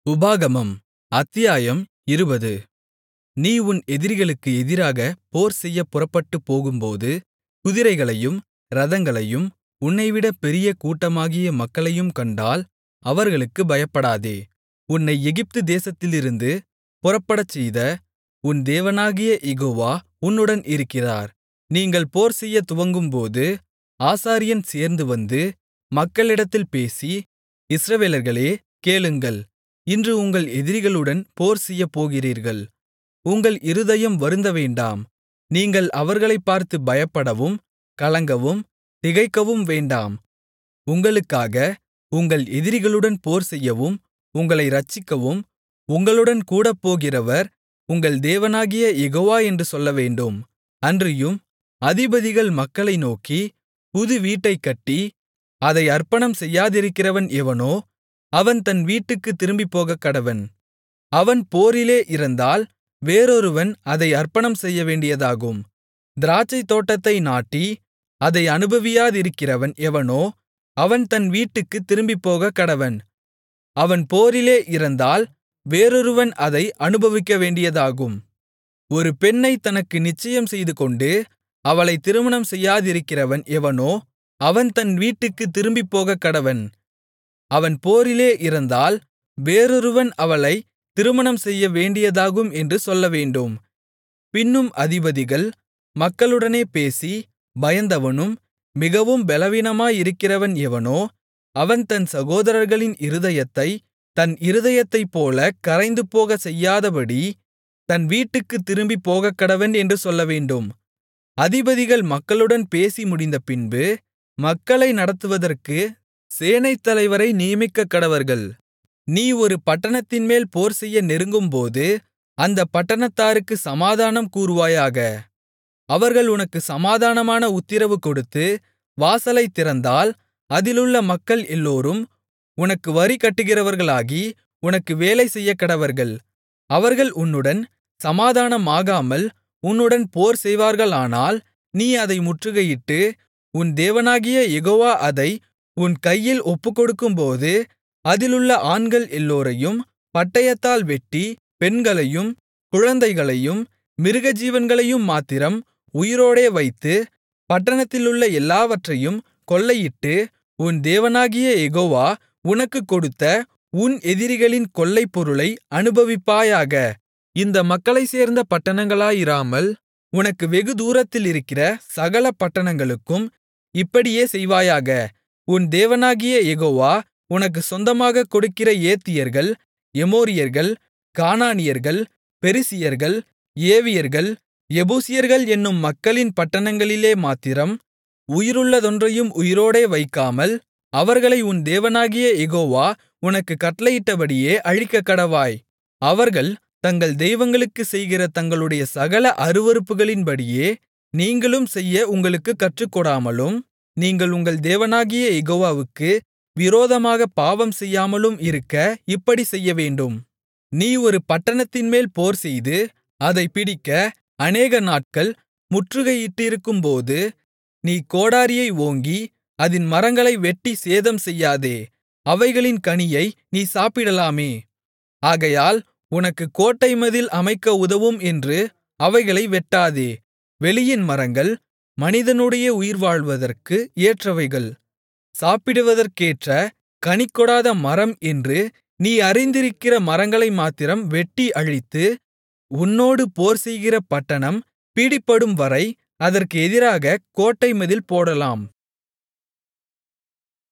உபாகமம் அத்தியாயம் இருபது நீ உன் எதிரிகளுக்கு எதிராகப் போர்செய்யப் புறப்பட்டுப் போகும்போது குதிரைகளையும் இரதங்களையும் உன்னைவிட பெரிய கூட்டமாகிய மக்களையும் கண்டால் அவர்களுக்குப் பயப்படாதே உன்னை எகிப்து தேசத்திலிருந்து புறப்படச்செய்த உன் தேவனாகிய யெகோவா உன்னுடன் இருக்கிறார் நீங்கள் போர்செய்யத் துவங்கும்போது ஆசாரியன் சேர்ந்து வந்து மக்களிடத்தில் பேசி இஸ்ரவேலர்களே கேளுங்கள் இன்று உங்கள் எதிரிகளுடன் போர்செய்யப் போகிறீர்கள் உங்கள் இருதயம் வருந்தவேண்டாம் நீங்கள் அவர்களைப் பார்த்துப் பயப்படவும் கலங்கவும் திகைக்கவும் வேண்டாம் உங்களுக்காக உங்கள் எதிரிகளுடன் போர்செய்யவும் உங்களை இரட்சிக்கவும் உங்களுடன் கூடப்போகிறவர் உங்கள் தேவனாகிய யெகோவா என்று சொல்லவேண்டும் அன்றியும் அதிபதிகள் மக்களை நோக்கி புது வீட்டைக் கட்டி அதை அர்ப்பணம் செய்யாதிருக்கிறவன் எவனோ அவன் தன் வீட்டுக்குத் திரும்பிப்போகக்கடவன் அவன் போரிலே இறந்தால் வேறொருவன் அதை அர்ப்பணம் செய்யவேண்டியதாகும் திராட்சைத்தோட்டத்தை நாட்டி அதை அனுபவியாதிருக்கிறவன் எவனோ அவன் தன் வீட்டுக்குத் திரும்பிப்போகக்கடவன் அவன் போரிலே இறந்தால் வேறொருவன் அதை அனுபவிக்கவேண்டியதாகும் ஒரு பெண்ணைத் தனக்கு நிச்சயம் செய்துகொண்டு அவளைத் திருமணம் செய்யாதிருக்கிறவன் எவனோ அவன் தன் வீட்டுக்குத் திரும்பிப்போகக்கடவன் அவன் போரிலே இறந்தால் வேறொருவன் அவளைத் திருமணம் செய்யவேண்டியதாகும் என்று சொல்லவேண்டும் பின்னும் அதிபதிகள் மக்களுடனே பேசி பயந்தவனும் மிகவும் பெலவீனமாயிருக்கிறவன் எவனோ அவன் தன் சகோதரர்களின் இருதயத்தைத் தன் இருதயத்தைப்போலக் கரைந்துபோகச் செய்யாதபடி தன் வீட்டுக்குத் திரும்பிப் போகக்கடவன் என்று சொல்லவேண்டும் அதிபதிகள் மக்களுடன் பேசி முடிந்தபின்பு மக்களை நடத்துவதற்கு சேனைத்தலைவரை நியமிக்கக்கடவர்கள் நீ ஒரு பட்டணத்தின்மேல் போர்செய்ய நெருங்கும்போது அந்தப் பட்டணத்தாருக்குச் சமாதானம் கூறுவாயாக அவர்கள் உனக்குச் சமாதானமான உத்திரவு கொடுத்து வாசலைத் திறந்தால் அதிலுள்ள மக்கள் எல்லோரும் உனக்கு வரி கட்டுகிறவர்களாகி உனக்கு வேலை செய்யக்கடவர்கள் அவர்கள் உன்னுடன் சமாதானமாகாமல் உன்னுடன் போர் செய்வார்களானால் நீ அதை முற்றுகையிட்டு உன் தேவனாகிய யெகோவா அதை உன் கையில் ஒப்புக்கொடுக்கும்போது அதிலுள்ள ஆண்கள் எல்லோரையும் பட்டயத்தால் வெட்டி பெண்களையும் குழந்தைகளையும் மிருகஜீவன்களையும் மாத்திரம் உயிரோடே வைத்து பட்டணத்திலுள்ள எல்லாவற்றையும் கொள்ளையிட்டு உன் தேவனாகிய யெகோவா உனக்குக் கொடுத்த உன் எதிரிகளின் கொள்ளைப்பொருளை அனுபவிப்பாயாக இந்த மக்களைச் சேர்ந்த பட்டணங்களாயிராமல் உனக்கு வெகு தூரத்திலிருக்கிற சகல பட்டணங்களுக்கும் இப்படியே செய்வாயாக உன் தேவனாகிய யெகோவா உனக்குச் சொந்தமாகக் கொடுக்கிற ஏத்தியர்கள் எமோரியர்கள் கானானியர்கள் பெரிசியர்கள் ஏவியர்கள் எபூசியர்கள் என்னும் மக்களின் பட்டணங்களிலே மாத்திரம் உயிருள்ளதொன்றையும் உயிரோடே வைக்காமல் அவர்களை உன் தேவனாகிய யெகோவா உனக்குக் கட்டளையிட்டபடியே அழிக்கக்கடவாய் அவர்கள் தங்கள் தெய்வங்களுக்குச் செய்கிற தங்களுடைய சகல அருவருப்புகளின்படியே நீங்களும் செய்ய உங்களுக்குக் கற்றுக்கொடாமலும் நீங்கள் உங்கள் தேவனாகிய யெகோவாவுக்கு விரோதமாகப் பாவம் செய்யாமலும் இருக்க இப்படி செய்யவேண்டும் நீ ஒரு பட்டணத்தின்மேல் போர்செய்து அதைப் பிடிக்க அநேக நாட்கள் முற்றுகையிட்டிருக்கும்போது நீ கோடாரியை ஓங்கி அதின் மரங்களை வெட்டி சேதம் செய்யாதே அவைகளின் கனியை நீ சாப்பிடலாமே ஆகையால் உனக்குக் கோட்டை மதில் அமைக்க உதவும் என்று அவைகளை வெட்டாதே வெளியின் மரங்கள் மனிதனுடைய உயிர்வாழ்வதற்கு ஏற்றவைகள் சாப்பிடுவதற்கேற்ற கனிகொடாத மரம் என்று நீ அறிந்திருக்கிற மரங்களை மாத்திரம் வெட்டி அழித்து உன்னோடு போர்செய்கிற பட்டணம் பிடிபடும்வரை அதற்கு எதிராகக் கோட்டை மதில் போடலாம்